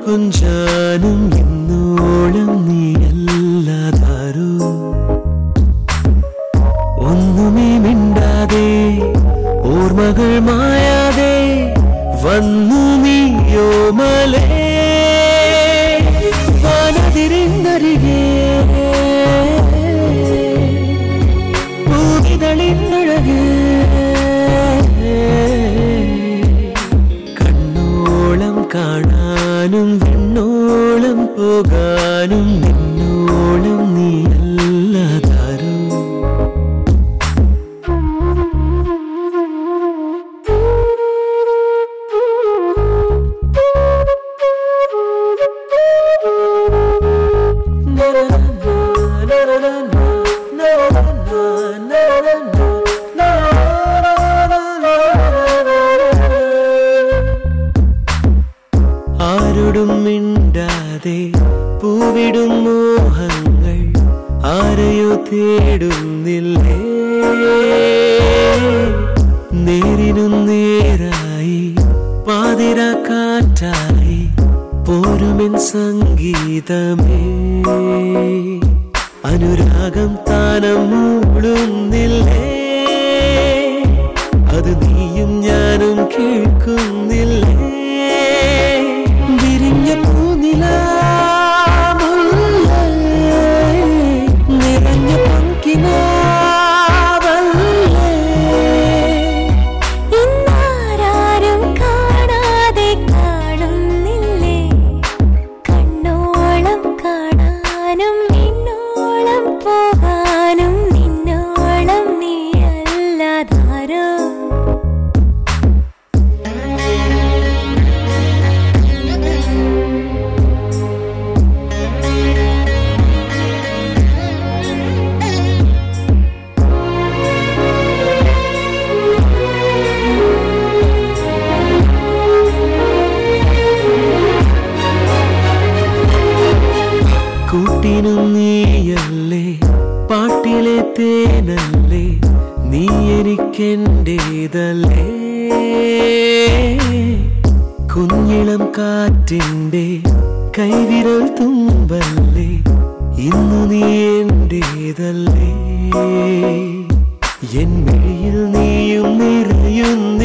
കൊഞ്ചാനും എന്നോളം നീയല്ലാതാരോ ഒന്നുമേ മിണ്ടാതെ ഓർമ്മകൾ മായാതെ വന്നു നീയോ മലേ വാനതിരിന്നരികെ പൂവിതളിന്നഴകേ കണ്ണോളം കാണാനും വിണ്ണോളം പോകാനും നിന്നോളം നീയല്ലാതാരോ ആരോടും മിണ്ടാതെ പൂവിടും മോഹങ്ങൾ ആരെയോ തേടുന്നില്ലേ നേരിനും നേരായി പാതിര കാറ്റായി പോരുമെൻ സംഗീതമേ അനുരാഗം താനം മൂളുന്നില്ലേ അത് നീയും ഞാനും കേൾക്കുന്നില്ലേ വിരിഞ്ഞ പൂനിലാമുല്ലേ നിറഞ്ഞ പങ്കിനാവല്ലേ ഇന്നാരാരും കാണാതെ കാണുന്നില്ലേ കണ്ണോളം കാണാനും നിന്നോളം പോകാനും നിന്നോളം നീയല്ലാതാരോ കൂട്ടിനും നീയല്ലേ പാട്ടിലെ തേനല്ലേ നീ എനിക്കെൻ്റേതല്ലേ കുഞ്ഞിളം കാറ്റിൻ്റെ കൈവിരൽ തുമ്പല്ലേ ഇന്നു നീ എൻ്റേതല്ലേ എൻ മിഴിയിൽ നീയും നിറയുന്ന